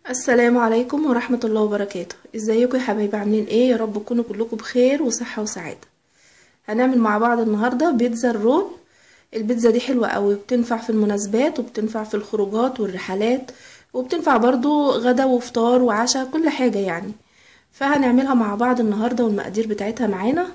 السلام عليكم ورحمة الله وبركاته ازيكم يا حبايبي عاملين ايه يا رب تكونوا كلكم بخير وصحة وسعادة هنعمل مع بعض النهاردة بيتزا الرول البيتزا دي حلوة قوي بتنفع في المناسبات وبتنفع في الخروجات والرحلات وبتنفع برضو غدا وفطار وعشاء كل حاجة يعني فهنعملها مع بعض النهاردة والمقادير بتاعتها معانا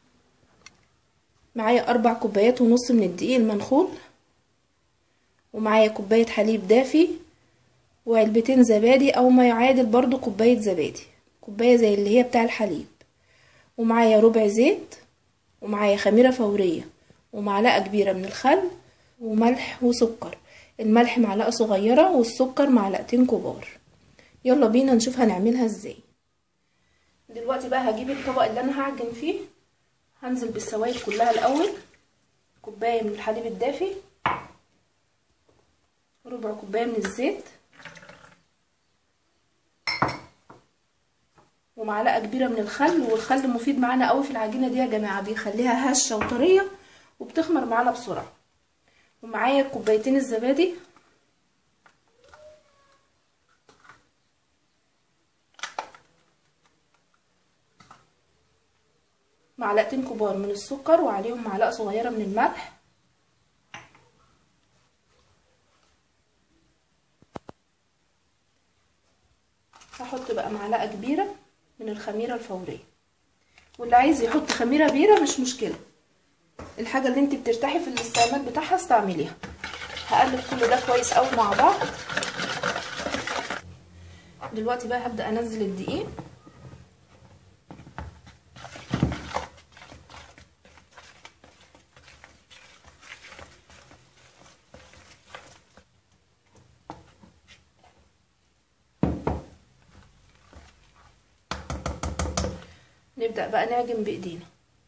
معايا اربع كوبايات ونص من الدقيق المنخول ومعايا كوباية حليب دافي وعلبتين زبادي او ما يعادل برضو كوباية زبادي كوباية زي اللي هي بتاع الحليب ومعايا ربع زيت ومعايا خميرة فورية ومعلقة كبيرة من الخل وملح وسكر الملح معلقة صغيرة والسكر معلقتين كبار يلا بينا نشوف هنعملها ازاي دلوقتي بقى هجيب الطبق اللي انا هعجن فيه هنزل بالسوائل كلها الاول كوباية من الحليب الدافي ربع كوباية من الزيت ومعلقه كبيره من الخل والخل مفيد معانا قوي في العجينه دي يا جماعه بيخليها هشه وطريه وبتخمر معانا بسرعه ومعايا كوبايتين الزبادي معلقتين كبار من السكر وعليهم معلقه صغيره من الملح هحط بقى معلقه كبيره من الخميره الفوريه واللي عايز يحط خميره بيره مش مشكله الحاجه اللي انت بترتاحي في الاستعمال بتاعها استعمليها هقلب كل ده كويس قوي مع بعض دلوقتي بقى هبدا انزل الدقيق نبدأ بقى نعجن بإيدينا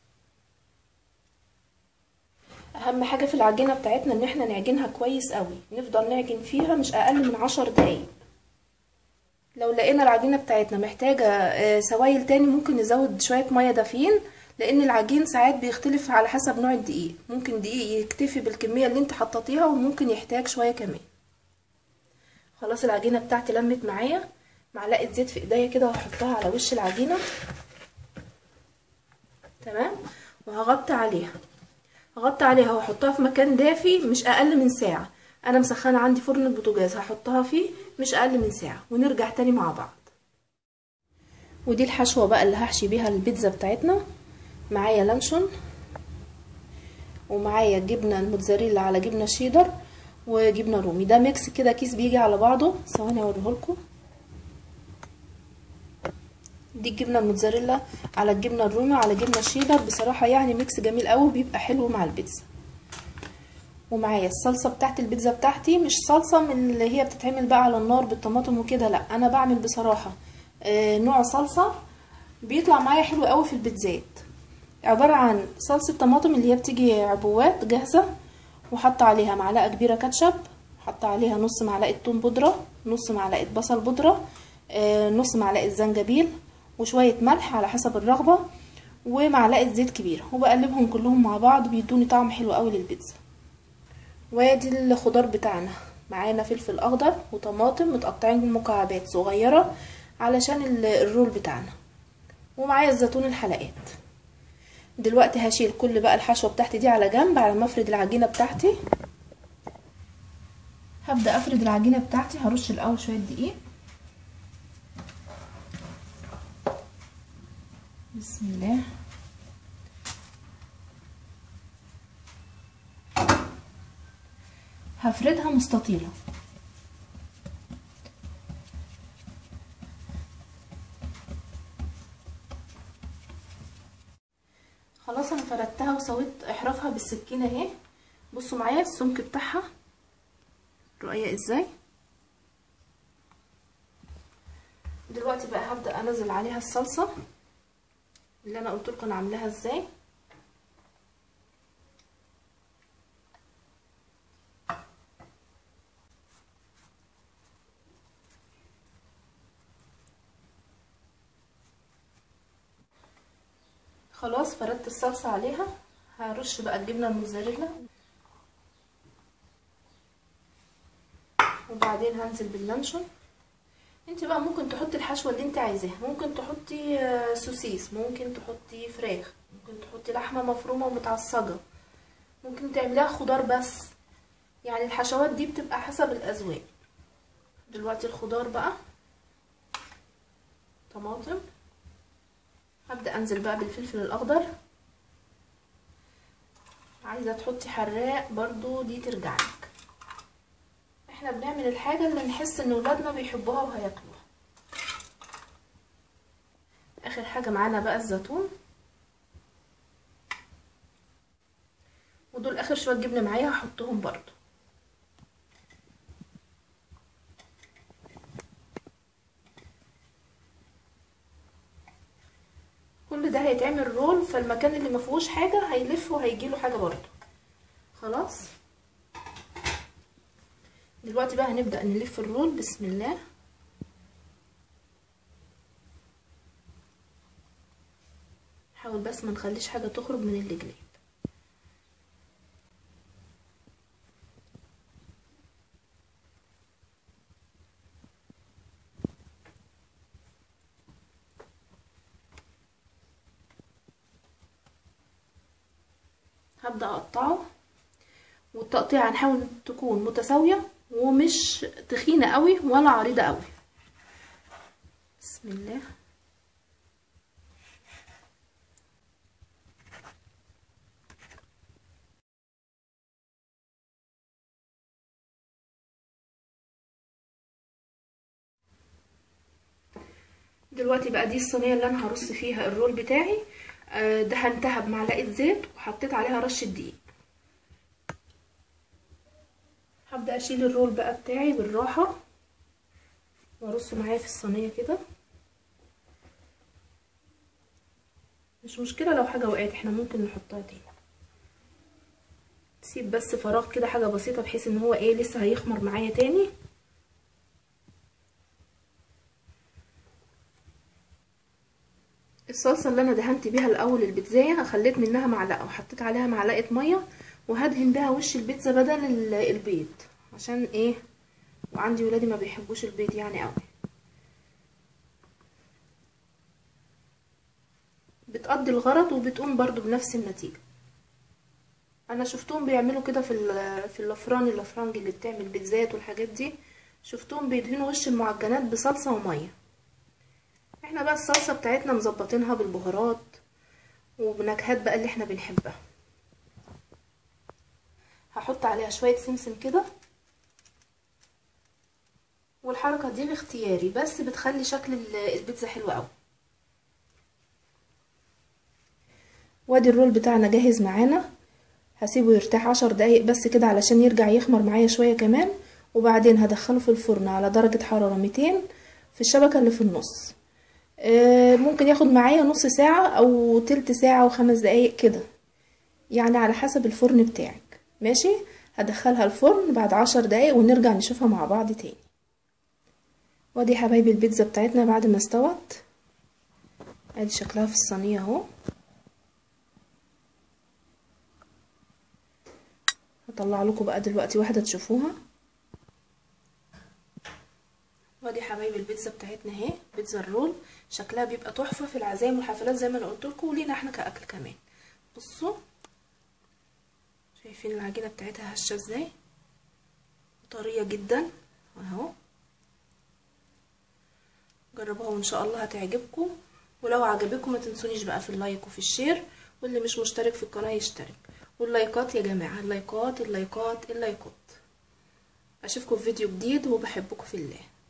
أهم حاجة في العجينة بتاعتنا إن احنا نعجنها كويس قوي نفضل نعجن فيها مش أقل من عشر دقايق لو لقينا العجينة بتاعتنا محتاجة سوائل تاني ممكن نزود شوية مية دافيين لأن العجين ساعات بيختلف على حسب نوع الدقيق ممكن دقيق يكتفي بالكمية اللي انت حطيتيها وممكن يحتاج شوية كمان خلاص العجينة بتاعتي لمت معايا معلقة زيت في ايديا كده وهحطها على وش العجينة تمام وهغطي عليها هغطي عليها واحطها في مكان دافي مش اقل من ساعه انا مسخنه عندي فرن البوتاجاز هحطها فيه مش اقل من ساعه ونرجع تاني مع بعض ودي الحشوه بقى اللي هحشي بيها البيتزا بتاعتنا معايا لانشون ومعايا جبنه الموتزاريلا على جبنه شيدر وجبنه رومي ده ميكس كده كيس بيجي على بعضه ثواني اوريهولكم دي الجبنه الموتزاريلا على الجبنه الرومي على جبنه شيدر بصراحه يعني ميكس جميل قوي بيبقى حلو مع البيتزا ومعايا الصلصه بتاعت البيتزا بتاعتي مش صلصه من اللي هي بتتعمل بقى على النار بالطماطم وكده لا انا بعمل بصراحه آه نوع صلصه بيطلع معايا حلو قوي في البيتزات عباره عن صلصه طماطم اللي هي بتيجي عبوات جاهزه وحط عليها معلقه كبيره كاتشب حط عليها نص معلقه توم بودره نص معلقه بصل بودره آه نص معلقه زنجبيل وشوية ملح على حسب الرغبة ومعلقة زيت كبيرة وبقلبهم كلهم مع بعض بيدوني طعم حلو قوي للبيتزا وادي الخضار بتاعنا معانا فلفل اخضر وطماطم متقطعين مكعبات صغيرة علشان الرول بتاعنا ومعايا الزيتون الحلقات دلوقتي هشيل كل بقى الحشوة بتاعتي دي على جنب على ما افرد العجينة بتاعتي هبدأ افرد العجينة بتاعتي هرش الاول شوية دقيق بسم الله هفردها مستطيلة خلاص انا فردتها وسويت احرافها بالسكينة اهي بصوا معايا السمك بتاعها رؤية ازاي دلوقتي بقى هبدأ انزل عليها الصلصة اللي انا قلت لكم انا عاملاها ازاي خلاص فردت الصلصه عليها هرش بقى الجبنه الموزاريلا وبعدين هنزل باللانشون انت بقى ممكن تحطي الحشوه اللي انت عايزاها ممكن تحطي آه، سوسيس ممكن تحطي فراخ ممكن تحطي لحمه مفرومه ومتعصجه ممكن تعمليها خضار بس يعني الحشوات دي بتبقى حسب الاذواق دلوقتي الخضار بقى طماطم هبدا انزل بقى بالفلفل الاخضر عايزه تحطي حراق برضو دي ترجعلك احنا بنعمل الحاجه اللي نحس ان ولادنا بيحبوها وهياكلوها اخر حاجه معانا بقى الزيتون ودول اخر شويه جبنه معايا هحطهم برضو كل ده هيتعمل رول فالمكان اللي ما فيهوش حاجه هيلف وهيجيله حاجه برضو خلاص دلوقتي بقى هنبدا نلف الرول بسم الله حاول بس ما نخليش حاجه تخرج من الجلاب هبدا اقطعه والتقطيع هنحاول تكون متساويه ومش تخينه قوي ولا عريضه قوي بسم الله دلوقتي بقى دي الصينيه اللي انا هرص فيها الرول بتاعي آه، دهنتها بمعلقه زيت وحطيت عليها رشه دقيق هبدا اشيل الرول بقى بتاعي بالراحه وارصه معايا في الصينيه كده مش مشكله لو حاجه وقعت احنا ممكن نحطها تاني سيب بس فراغ كده حاجه بسيطه بحيث ان هو ايه لسه هيخمر معايا تاني الصلصه اللي انا دهنت بيها الاول البيتزايه خليت منها معلقه وحطيت عليها معلقه ميه وهدهن بيها وش البيتزا بدل ال- البيض عشان ايه وعندي ولادي ما بيحبوش البيض يعني قوي بتقضي الغرض وبتقوم برضو بنفس النتيجه انا شفتهم بيعملوا كده في ال- في اللفران اللفرانج اللي بتعمل بيتزات والحاجات دي شفتهم بيدهنوا وش المعجنات بصلصه وميه احنا بقى الصلصه بتاعتنا مظبطينها بالبهارات وبنكهات بقى اللي احنا بنحبها هحط عليها شويه سمسم كده والحركه دي اختياري بس بتخلي شكل ال- البيتزا حلو قوي وادي الرول بتاعنا جاهز معانا هسيبه يرتاح عشر دقايق بس كده علشان يرجع يخمر معايا شويه كمان وبعدين هدخله في الفرن على درجه حراره 200 في الشبكه اللي في النص آه، ممكن ياخد معايا نص ساعة أو تلت ساعة وخمس دقايق كده يعني على حسب الفرن بتاعك ماشي هدخلها الفرن بعد عشر دقايق ونرجع نشوفها مع بعض تاني وادي حبايبي البيتزا بتاعتنا بعد ما استوت ادي شكلها في الصينية اهو هطلع لكم بقى دلوقتي واحدة تشوفوها وادي حبايبي البيتزا بتاعتنا اهي بيتزا الرول شكلها بيبقى تحفه في العزايم والحفلات زي ما انا قلت لكم ولينا احنا كاكل كمان بصوا شايفين العجينه بتاعتها هشه ازاي طريه جدا اهو جربوها وان شاء الله هتعجبكم ولو عجبكم ما تنسونيش بقى في اللايك وفي الشير واللي مش مشترك في القناه يشترك واللايكات يا جماعه اللايكات اللايكات اللايكات اشوفكم في فيديو جديد وبحبكم في الله